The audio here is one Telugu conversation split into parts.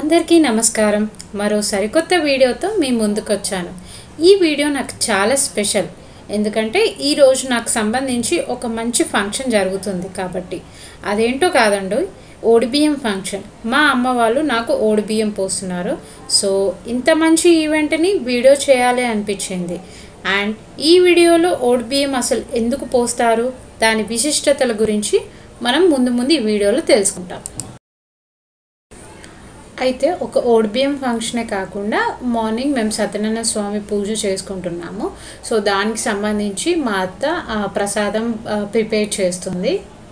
అందరికీ నమస్కారం మరో సరికొత్త వీడియోతో మీ ముందుకు వచ్చాను ఈ వీడియో నాకు చాలా స్పెషల్ ఎందుకంటే ఈ రోజు నాకు సంబంధించి ఒక మంచి ఫంక్షన్ జరుగుతుంది కాబట్టి అదేంటో కాదండి ఓడిబియ్యం ఫంక్షన్ మా అమ్మ వాళ్ళు నాకు ఓడిబియ్యం పోస్తున్నారు సో ఇంత మంచి ఈవెంట్ని వీడియో చేయాలి అనిపించింది అండ్ ఈ వీడియోలో ఓడిబియ్యం అసలు ఎందుకు పోస్తారు దాని విశిష్టతల గురించి మనం ముందు ముందు ఈ వీడియోలో తెలుసుకుంటాం అయితే ఒక ఓడిబియ్యం ఫంక్షనే కాకుండా మార్నింగ్ మేము సత్యనారాయణ స్వామి పూజ చేసుకుంటున్నాము సో దానికి సంబంధించి మా అత్త ఆ, ప్రసాదం ప్రిపేర్ చేస్తుంది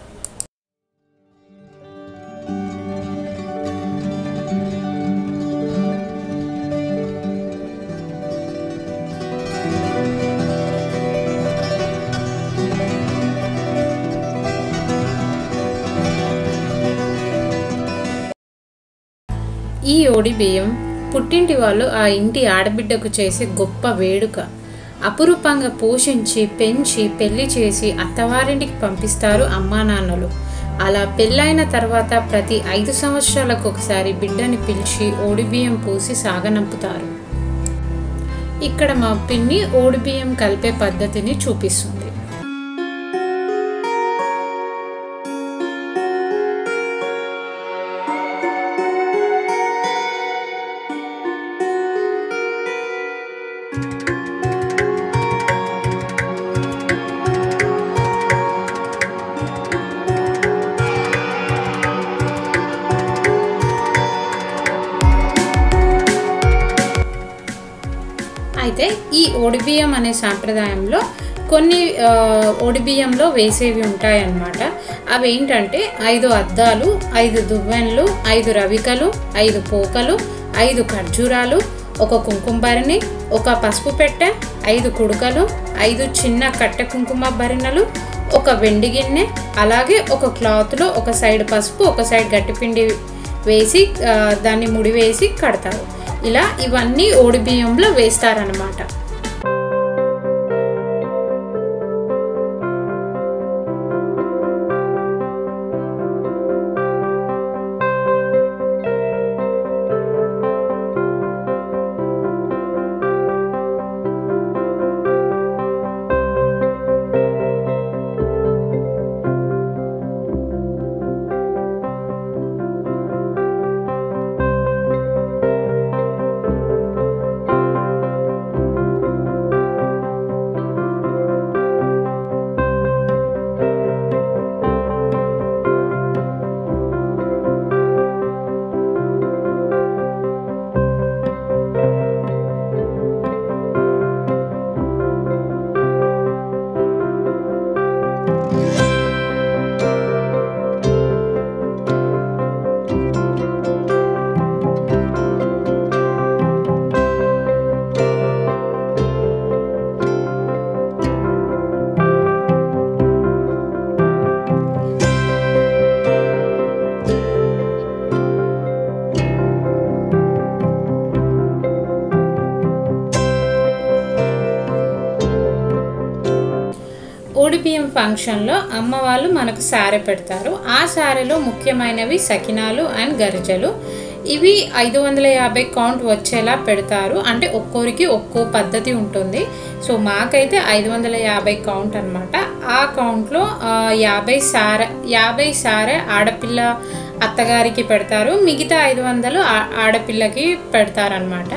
ఈ ఓడి బియ్యం పుట్టింటి వాళ్ళు ఆ ఇంటి ఆడబిడ్డకు చేసే గొప్ప వేడుక అపురూపంగా పోషించి పెంచి పెళ్లి చేసి అత్తవారింటికి పంపిస్తారు అమ్మా నాన్నలు అలా పెళ్ళైన తర్వాత ప్రతి ఐదు సంవత్సరాలకు ఒకసారి బిడ్డని పిలిచి ఓడిబియ్యం పోసి సాగనంపుతారు ఇక్కడ మా పిన్ని ఓడిబియ్యం కలిపే పద్ధతిని చూపిస్తుంది అయితే ఈ ఒడిబియ్యం అనే సాంప్రదాయంలో కొన్ని ఆ, ఒడిబియ్యంలో వేసేవి ఉంటాయన్నమాట అవి ఏంటంటే ఐదు అద్దాలు ఐదు దువ్వెన్లు ఐదు రవికలు ఐదు పోకలు ఐదు ఖర్జూరాలు ఒక కుంకుమ భరిణి ఒక పసుపు పెట్టె ఐదు కుడుకలు ఐదు చిన్న కట్టె కుంకుమ భరిణలు ఒక వెండి గిన్నె అలాగే ఒక క్లాత్లో ఒక సైడ్ పసుపు ఒక సైడ్ గట్టిపిండి వేసి ఆ, దాన్ని ముడివేసి కడతారు ఇలా ఇవన్నీ ఓడి బియ్యంలో వేస్తారనమాట ఓడిబియ్యం ఫంక్షన్లో అమ్మ వాళ్ళు మనకు సారె పెడతారు ఆ సారెలో ముఖ్యమైనవి సకినాలు అండ్ గరిజలు ఇవి ఐదు వందల యాభై కౌంట్ వచ్చేలా పెడతారు అంటే ఒక్కోరికి ఒక్కో పద్ధతి ఉంటుంది సో మాకైతే ఐదు వందల యాభై కౌంట్ అనమాట ఆ కౌంట్లో ఆ, యాభై సారె యాభై సారె ఆడపిల్ల అత్తగారికి పెడతారు మిగతా ఐదు వందలు ఆ- ఆడపిల్లకి పెడతారనమాట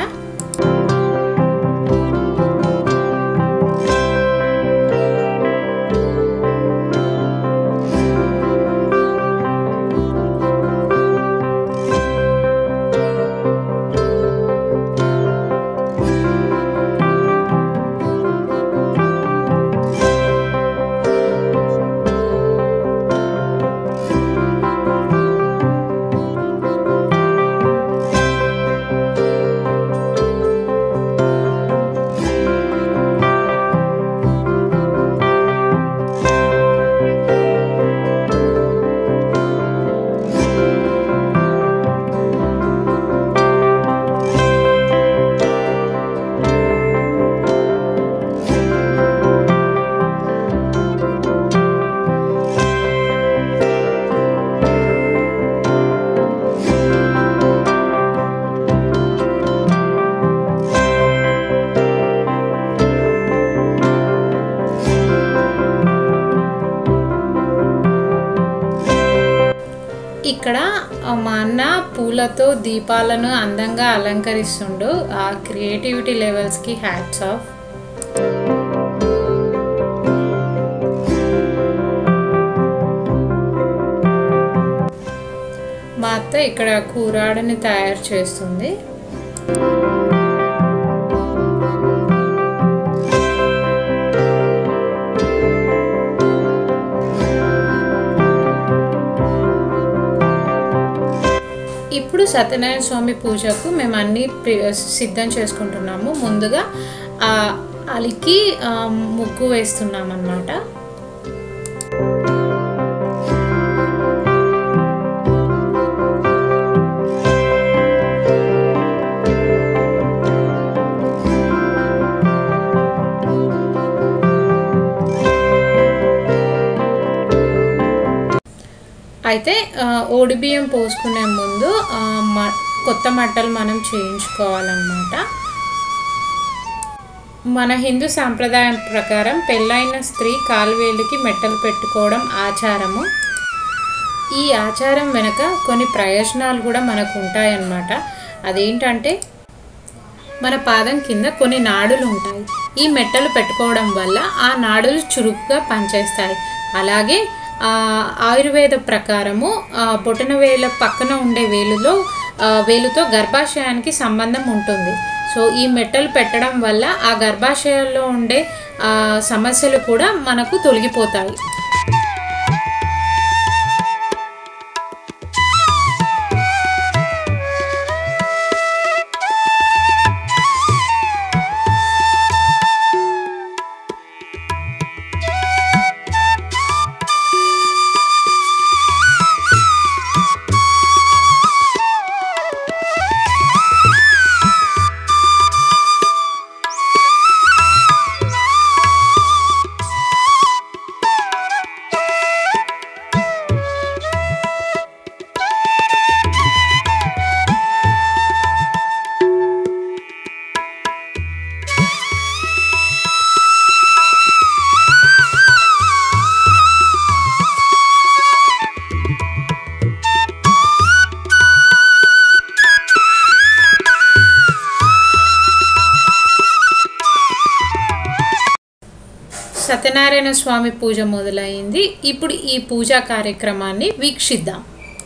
ఇక్కడ ఆ, మా అన్న పూలతో దీపాలను అందంగా అలంకరిస్తుండు ఆ క్రియేటివిటీ లెవెల్స్కి హ్యాట్స్ ఆఫ్ మా అత్త ఇక్కడ కూరాడని తయారు చేస్తుంది ఇప్పుడు సత్యనారాయణ స్వామి పూజకు మేము అన్ని ప్రి- సిద్ధం చేసుకుంటున్నాము ముందుగా ఆ అలికి ఆ, ముగ్గు వేస్తున్నాం అన్నమాట అయితే ఆ, ఓడిబియ్యం పోసుకునే ముందు ఆ, మ- కొత్త మట్టలు మనం చేయించుకోవాలన్నమాట మన హిందూ సాంప్రదాయం ప్రకారం పెళ్ళైన స్త్రీ కాలువేలికి మెట్టలు పెట్టుకోవడం ఆచారము ఈ ఆచారం వెనుక కొన్ని ప్రయోజనాలు కూడా మనకు ఉంటాయన్నమాట అదేంటంటే మన పాదం కింద కొన్ని నాడులు ఉంటాయి ఈ మెట్టలు పెట్టుకోవడం వల్ల ఆ నాడులు చురుకుగా పనిచేస్తాయి అలాగే ఆ, ఆయుర్వేద ప్రకారము ఆ, బొటన వేల పక్కన ఉండే వేలులో ఆ, వేలుతో గర్భాశయానికి సంబంధం ఉంటుంది సో ఈ మెట్టలు పెట్టడం వల్ల ఆ గర్భాశయాల్లో ఉండే ఆ, సమస్యలు కూడా మనకు తొలగిపోతాయి సత్యనారాయణ స్వామి పూజ మొదలైంది ఇప్పుడు ఈ పూజా కార్యక్రమాన్ని వీక్షిద్దాం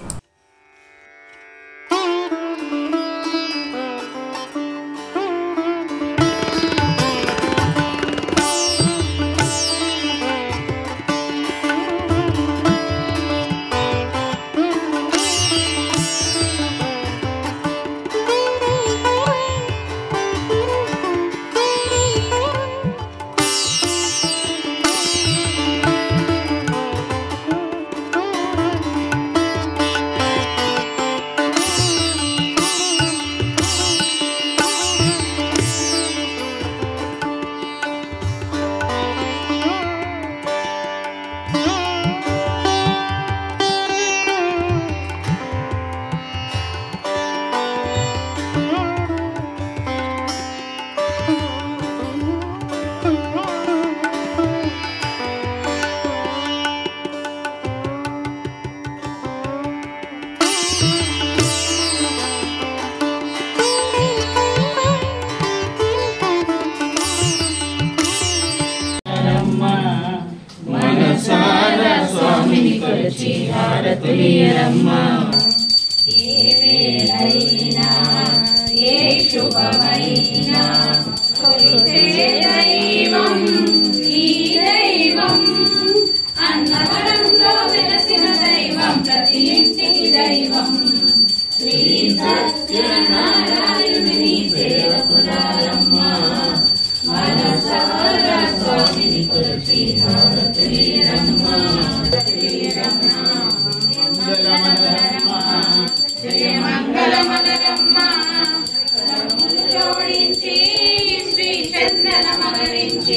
జోడించి శ్రీ చందనమరించి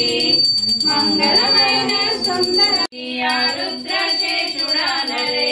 మంగళమైన సుందర రుద్రశేషుడానరే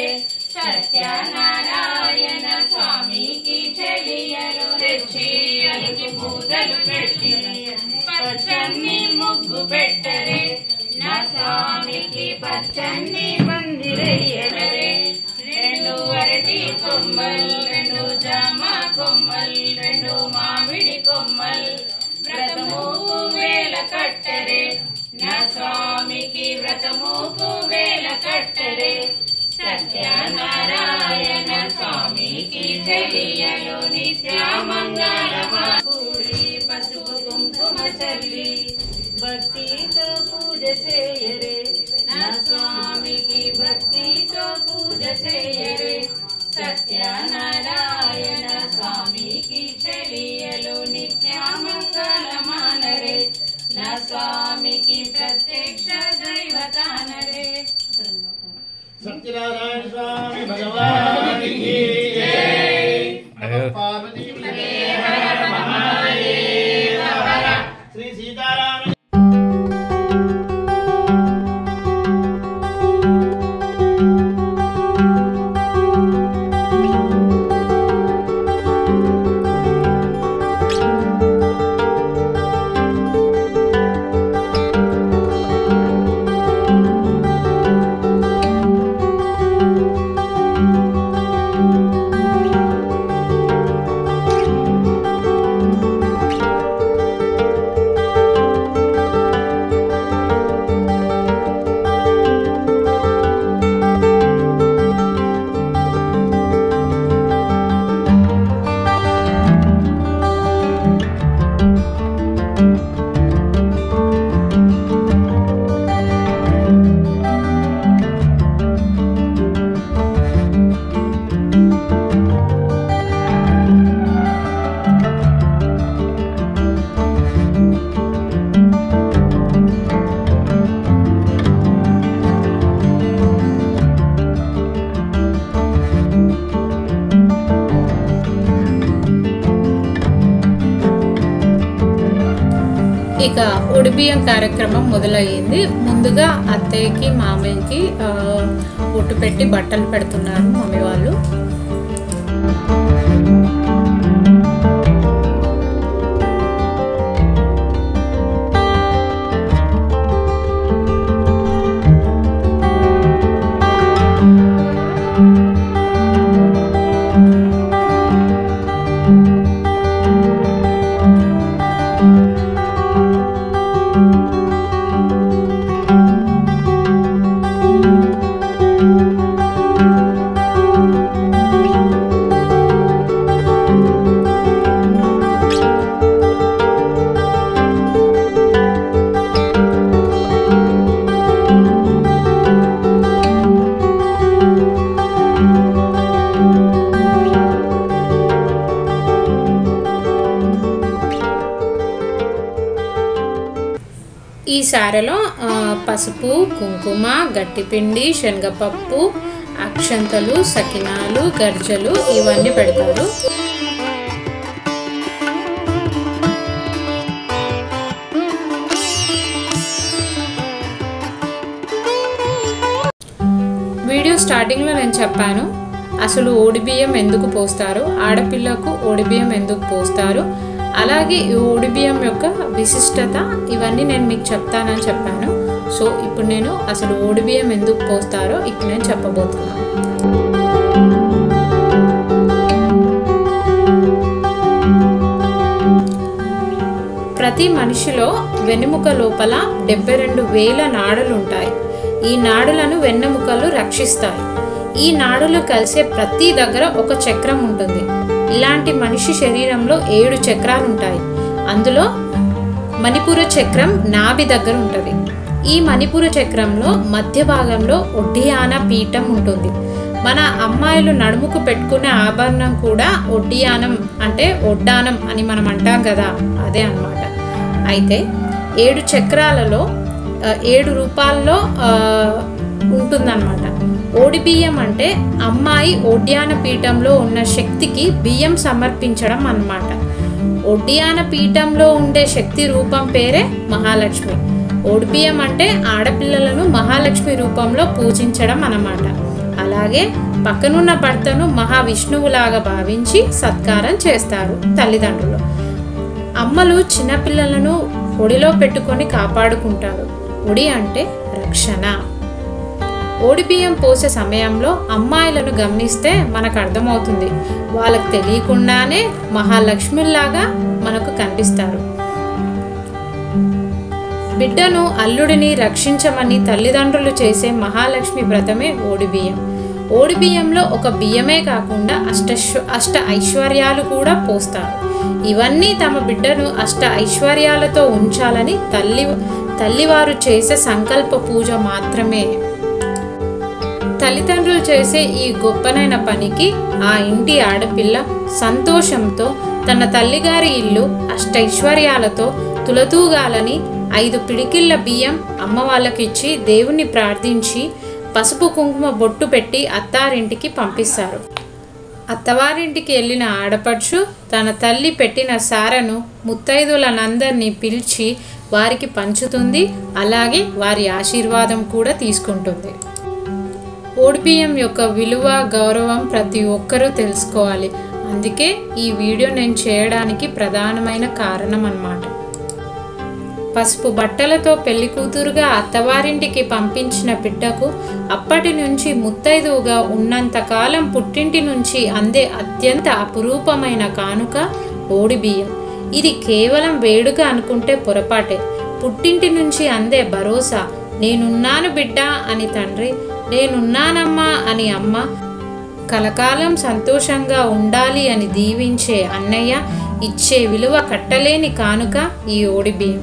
సత్యనారాయణ స్వామికి చెలియలు తెచ్చి అలికి పూజలు పెట్టి పచ్చని ముగ్గు పెట్టరే నా స్వామికి పచ్చని పందిరయ్యరే రెండు రెండు అరటి కొమ్మల్ రెండు జామ కొమ్మల్ రెండు మామిడి కొమ్మల్ వ్రతముకు వేల కట్టరే నా స్వామికి వ్రతముకు వేల కట్టరే సత్యనారాయణ స్వామికి తెలియలు నిత్యమంగళమా కూడి పసుపు కుంకుమ చల్లి భక్తితో పూజ చేయరే నా స్వామికి భక్తితో పూజ చేయరే సత్యనారాయణ స్వామికి చెలియలు నిత్యమంగళమానరే నా స్వామికి ప్రత్యక్ష దైవతానరే సత్యనారాయణ స్వామి భగవానికి జై. నమః పార్వతీ శ్రీ సీతారామ ఇక ఉడిబియ్యం కార్యక్రమం మొదలయ్యింది ముందుగా అత్తయ్యకి మామయ్యకి ఆ, బొట్టు పెట్టి బట్టలు పెడుతున్నారు మమ్మీ వాళ్ళు ఈ సారెలో ఆ, పసుపు కుంకుమ గట్టిపిండి శనగపప్పు అక్షంతలు సకినాలు గర్జలు ఇవన్నీ పెడతారు వీడియో స్టార్టింగ్లో నేను చెప్పాను అసలు ఓడిబియ్యం ఎందుకు పోస్తారు ఆడపిల్లకు ఓడిబియ్యం ఎందుకు పోస్తారు అలాగే ఈ ఓడిబియ్యం యొక్క విశిష్టత ఇవన్నీ నేను మీకు చెప్తానని చెప్పాను సో ఇప్పుడు నేను అసలు ఓడిబియ్యం ఎందుకు పోస్తారో ఇప్పుడు నేను చెప్పబోతున్నాను ప్రతి మనిషిలో వెన్నెముక లోపల డెబ్బై రెండు వేల నాడులు ఉంటాయి ఈ నాడులను వెన్నెముకలు రక్షిస్తాయి ఈ నాడులు కలిసే ప్రతి దగ్గర ఒక చక్రం ఉంటుంది ఇలాంటి మనిషి శరీరంలో ఏడు చక్రాలు ఉంటాయి అందులో మణిపుర చక్రం నాభి దగ్గర ఉంటుంది ఈ మణిపుర చక్రంలో మధ్య భాగంలో ఒడ్డియాన పీఠం ఉంటుంది మన అమ్మాయిలు నడుముకు పెట్టుకునే ఆభరణం కూడా ఒడ్డియానం అంటే ఒడ్డానం అని మనం అంటాం కదా అదే అన్నమాట అయితే ఏడు చక్రాలలో ఆ, ఏడు రూపాల్లో ఆ, ఉంటుందన్నమాట ఓడి బియ్యం అంటే అమ్మాయి ఒడ్యాన పీఠంలో ఉన్న శక్తికి బియ్యం సమర్పించడం అన్నమాట ఒడ్డియాన పీఠంలో ఉండే శక్తి రూపం పేరే మహాలక్ష్మి ఓడిబియ్యం అంటే ఆడపిల్లలను మహాలక్ష్మి రూపంలో పూజించడం అన్నమాట అలాగే పక్కనున్న భర్తను మహావిష్ణువులాగా భావించి సత్కారం చేస్తారు తల్లిదండ్రులు అమ్మలు చిన్నపిల్లలను ఒడిలో పెట్టుకొని కాపాడుకుంటారు ఒడి అంటే రక్షణ ఓడిబియ్యం పోసే సమయంలో అమ్మాయిలను గమనిస్తే మనకు అర్థమవుతుంది వాళ్ళకి తెలియకుండానే మహాలక్ష్మిలాగా మనకు కనిపిస్తారు బిడ్డను అల్లుడిని రక్షించమని తల్లిదండ్రులు చేసే మహాలక్ష్మి వ్రతమే ఓడిబియ్యం ఓడిబియ్యంలో ఒక బియ్యమే కాకుండా అష్ట అష్ట ఐశ్వర్యాలు కూడా పోస్తారు ఇవన్నీ తమ బిడ్డను అష్ట ఐశ్వర్యాలతో ఉంచాలని తల్లి తల్లివారు చేసే సంకల్ప పూజ మాత్రమే తల్లిదండ్రులు చేసే ఈ గొప్పనైన పనికి ఆ ఇంటి ఆడపిల్ల సంతోషంతో తన తల్లిగారి ఇల్లు అష్టైశ్వర్యాలతో తులతూగాలని ఐదు పిడికిళ్ళ బియ్యం అమ్మ వాళ్ళకిచ్చి దేవుణ్ణి ప్రార్థించి పసుపు కుంకుమ బొట్టు పెట్టి అత్తారింటికి పంపిస్తారు అత్తవారింటికి వెళ్ళిన ఆడపడుచు తన తల్లి పెట్టిన సారను ముత్తైదులనందరినీ పిలిచి వారికి పంచుతుంది అలాగే వారి ఆశీర్వాదం కూడా తీసుకుంటుంది ఓడిబియ్యం యొక్క విలువ గౌరవం ప్రతి ఒక్కరూ తెలుసుకోవాలి అందుకే ఈ వీడియో నేను చేయడానికి ప్రధానమైన కారణం అన్నమాట పసుపు బట్టలతో పెళ్లి కూతురుగా అత్తవారింటికి పంపించిన బిడ్డకు అప్పటి నుంచి ముత్తైదువుగా ఉన్నంతకాలం పుట్టింటి నుంచి అందే అత్యంత అపురూపమైన కానుక ఓడిబియ్యం ఇది కేవలం వేడుక అనుకుంటే పొరపాటే పుట్టింటి నుంచి అందే భరోసా నేనున్నాను బిడ్డ అని తండ్రి నేనున్నానమ్మా అని అమ్మ కలకాలం సంతోషంగా ఉండాలి అని దీవించే అన్నయ్య ఇచ్చే విలువ కట్టలేని కానుక ఈ ఓడిబియ్యం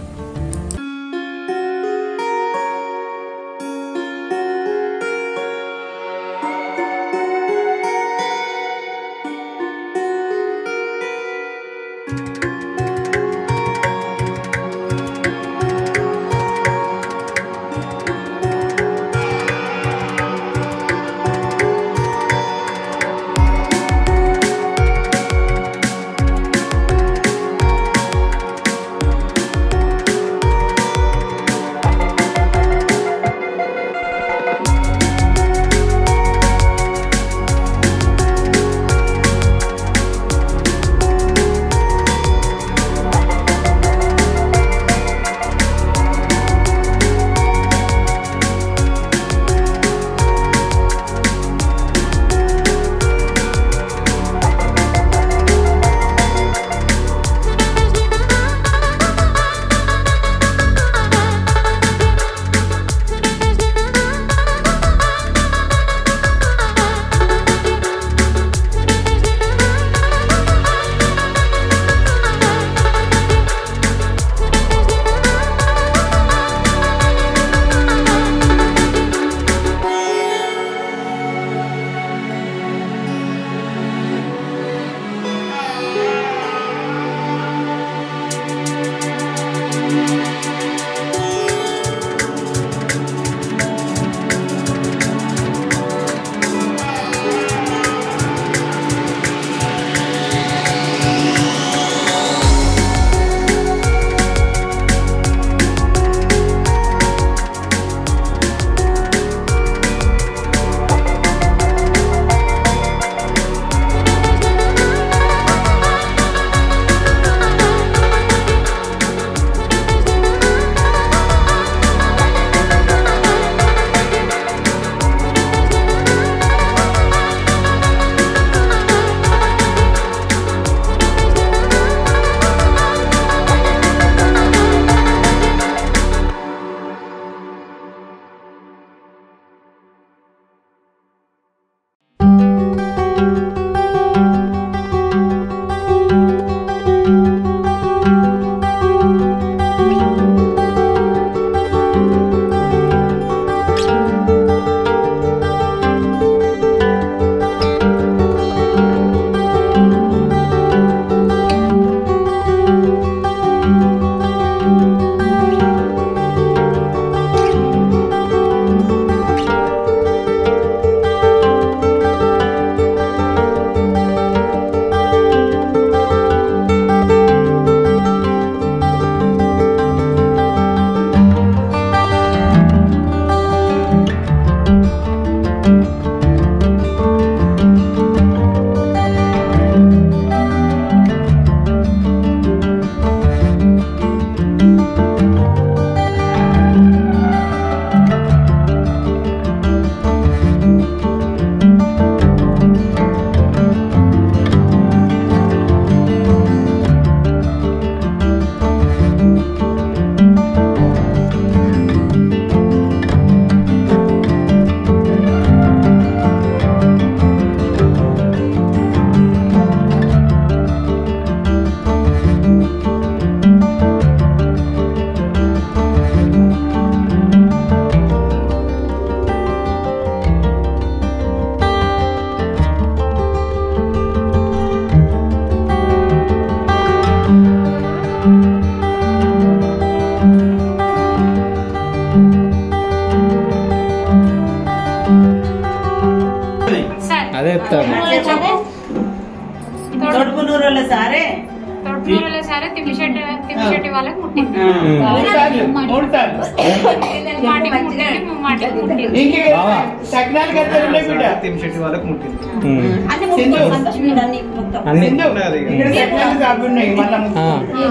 చెప్పు తొడుపునూరుల సారే తొడుపుల సరే తిమ్మిశెట్టి తిమ్మిశెట్టి వాళ్ళకి ముట్టింది మూడు సార్లు మూడు సార్లు ముమ్మాటికి ముట్టింది ముమ్మాటికి ముట్టింది ఇంకే సగ్నాలు కట్టారు ఉన్నాయి బిడ్డ శెట్టి వాళ్ళకి ముట్టింది సింధు అన్ని సింధు ఇక్కడ సగ్నాలు కాపీ ఉన్నాయి మళ్ళా ఆ.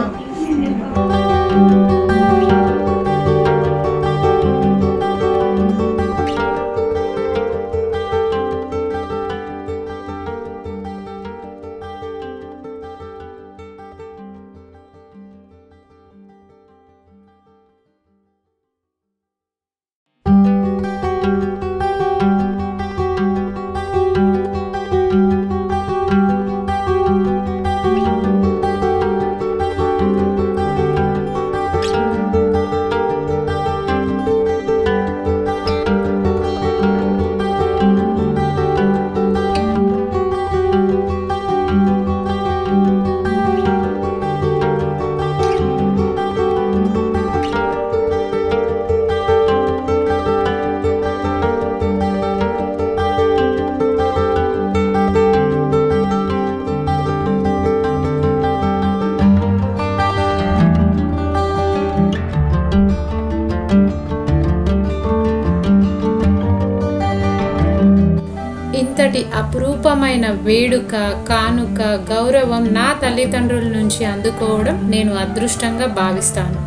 ఇంతటి అపురూపమైన వేడుక కానుక గౌరవం నా తల్లిదండ్రుల నుంచి అందుకోవడం నేను అదృష్టంగా భావిస్తాను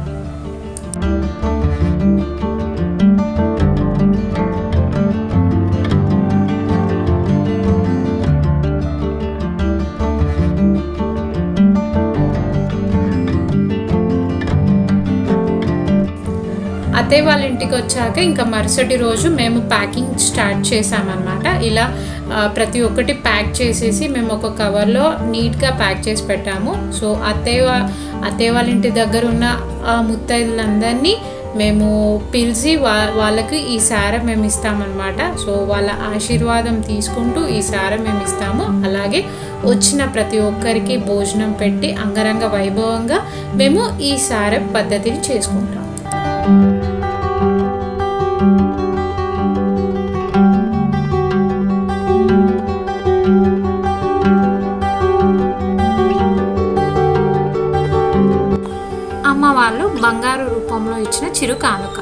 అత్తయ్య వాళ్ళ ఇంటికి వచ్చాక ఇంకా మరుసటి రోజు మేము ప్యాకింగ్ స్టార్ట్ చేసామన్నమాట ఇలా ఆ, ప్రతి ఒక్కటి ప్యాక్ చేసేసి మేము ఒక కవర్లో నీట్గా ప్యాక్ చేసి పెట్టాము సో అత్తయ్య వా- అత్తయ్య వాళ్ళ ఇంటి దగ్గర ఉన్న ఆ ముత్తైదులందరినీ మేము పిలిచి వా వాళ్ళకి ఈ సార మేము ఇస్తామన్నమాట సో వాళ్ళ ఆశీర్వాదం తీసుకుంటూ ఈ సార మేము ఇస్తాము అలాగే వచ్చిన ప్రతి ఒక్కరికి భోజనం పెట్టి అంగరంగ వైభవంగా మేము ఈ సార పద్ధతిని చేసుకుంటాం అమ్మ వాళ్ళు బంగారు రూపంలో ఇచ్చిన చిరు కానుక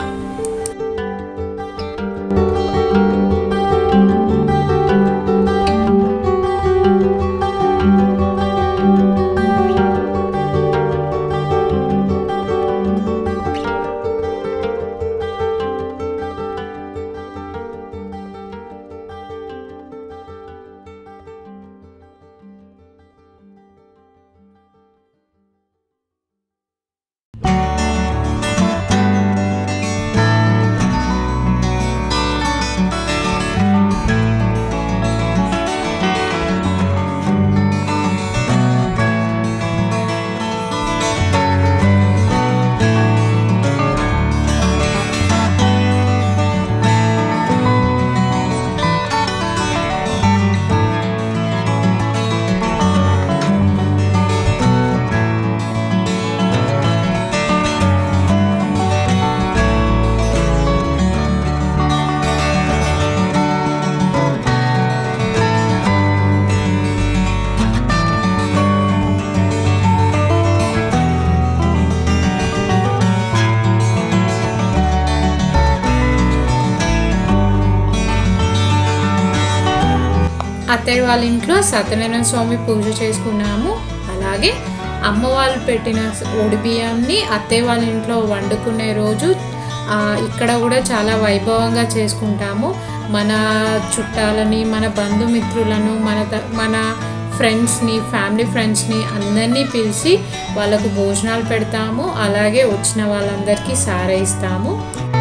అత్తయ్య వాళ్ళ ఇంట్లో సత్యనారాయణ స్వామి పూజ చేసుకున్నాము అలాగే అమ్మ వాళ్ళు పెట్టిన ఒడి బియ్యాన్ని అత్తయ్య వాళ్ళ ఇంట్లో వండుకునే రోజు ఆ, ఇక్కడ కూడా చాలా వైభవంగా చేసుకుంటాము మన చుట్టాలని మన బంధుమిత్రులను మన ద- మన ఫ్రెండ్స్ని ఫ్యామిలీ ఫ్రెండ్స్ని అందరినీ పిలిచి వాళ్ళకు భోజనాలు పెడతాము అలాగే వచ్చిన వాళ్ళందరికీ సారా ఇస్తాము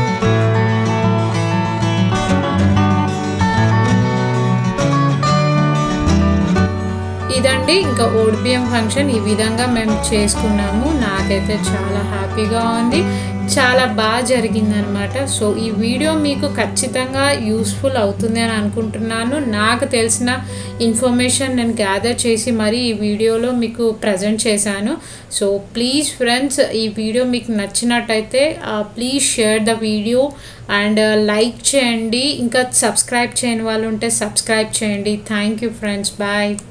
ఇదండి ఇంకా ఓడిపిఎం ఫంక్షన్ ఈ విధంగా మేము చేసుకున్నాము నాకైతే చాలా హ్యాపీగా ఉంది చాలా బాగా జరిగిందనమాట సో ఈ వీడియో మీకు ఖచ్చితంగా యూస్ఫుల్ అవుతుంది అని అనుకుంటున్నాను నాకు తెలిసిన ఇన్ఫర్మేషన్ నేను గ్యాదర్ చేసి మరీ ఈ వీడియోలో మీకు ప్రజెంట్ చేశాను సో ప్లీజ్ ఫ్రెండ్స్ ఈ వీడియో మీకు నచ్చినట్టయితే please share the video and like చేయండి ఇంకా సబ్స్క్రైబ్ చేయని వాళ్ళు ఉంటే సబ్స్క్రైబ్ చేయండి థ్యాంక్ యూ ఫ్రెండ్స్ బాయ్